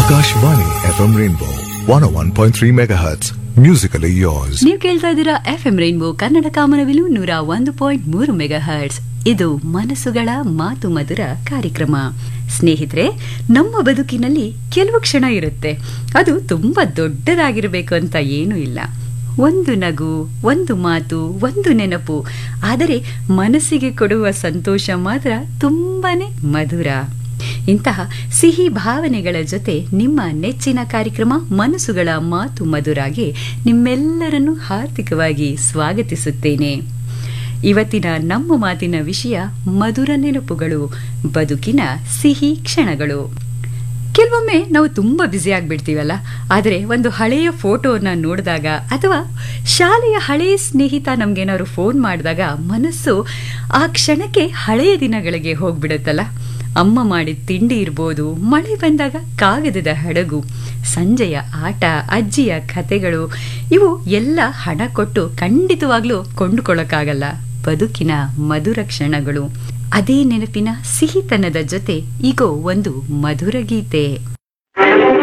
Akashvani FM Rainbow 101.3 MHz. Musically yours. ನೀವು ಕೇಳ್ತಾ ಇದ್ದೀರಾ ಎಫ್ ಎಂ ರೈನ್ಬೋ ಕನ್ನಡ ಕಾಮನವಿಲು ನೂರ ಒಂದು ಪಾಯಿಂಟ್ ಮೂರು ಮೆಗಾ ಹರ್ಟ್ಸ್ ಇದು ಮನಸ್ಸುಗಳ ಮಾತು ಮಧುರ ಕಾರ್ಯಕ್ರಮ ಸ್ನೇಹಿತರೆ ನಮ್ಮ ಬದುಕಿನಲ್ಲಿ ಕೆಲವು ಕ್ಷಣ ಇರುತ್ತೆ ಅದು ತುಂಬಾ ದೊಡ್ಡದಾಗಿರಬೇಕು ಅಂತ ಏನೂ ಇಲ್ಲ ಒಂದು ನಗು ಒಂದು ಮಾತು ಒಂದು ನೆನಪು ಆದರೆ ಮನಸ್ಸಿಗೆ ಕೊಡುವ ಸಂತೋಷ ಮಾತ್ರ ತುಂಬಾನೇ ಮಧುರ ಇಂತಹ ಸಿಹಿ ಭಾವನೆಗಳ ಜೊತೆ ನಿಮ್ಮ ನೆಚ್ಚಿನ ಕಾರ್ಯಕ್ರಮ ಮನಸ್ಸುಗಳ ಮಾತು ಮಧುರಾಗೆ ನಿಮ್ಮೆಲ್ಲರನ್ನು ಹಾರ್ದಿಕವಾಗಿ ಸ್ವಾಗತಿಸುತ್ತೇನೆ ಇವತ್ತಿನ ನಮ್ಮ ಮಾತಿನ ವಿಷಯ ಮಧುರ ನೆನಪುಗಳು ಬದುಕಿನ ಸಿಹಿ ಕ್ಷಣಗಳು ಕೆಲವೊಮ್ಮೆ ನಾವು ತುಂಬಾ ಬ್ಯುಸಿ ಆಗ್ಬಿಡ್ತೀವಲ್ಲ ಆದರೆ ಒಂದು ಹಳೆಯ ಫೋಟೋನ ನೋಡಿದಾಗ ಅಥವಾ ಶಾಲೆಯ ಹಳೆಯ ಸ್ನೇಹಿತ ನಮ್ಗೇನಾದ್ರು ಫೋನ್ ಮಾಡಿದಾಗ ಮನಸ್ಸು ಆ ಕ್ಷಣಕ್ಕೆ ಹಳೆಯ ದಿನಗಳಿಗೆ ಹೋಗ್ಬಿಡುತ್ತಲ್ಲ ಅಮ್ಮ ಮಾಡಿದ ತಿಂಡಿ ಇರ್ಬೋದು ಮಳೆ ಬಂದಾಗ ಕಾಗದದ ಹಡಗು ಸಂಜೆಯ ಆಟ ಅಜ್ಜಿಯ ಕತೆಗಳು ಇವು ಎಲ್ಲ ಹಣ ಕೊಟ್ಟು ಖಂಡಿತವಾಗ್ಲೂ ಕೊಂಡುಕೊಳ್ಳಕ್ಕಾಗಲ್ಲ ಬದುಕಿನ ಮಧುರ ಕ್ಷಣಗಳು ಅದೇ ನೆನಪಿನ ಸಿಹಿತನದ ಜೊತೆ ಈಗೋ ಒಂದು ಮಧುರ ಗೀತೆ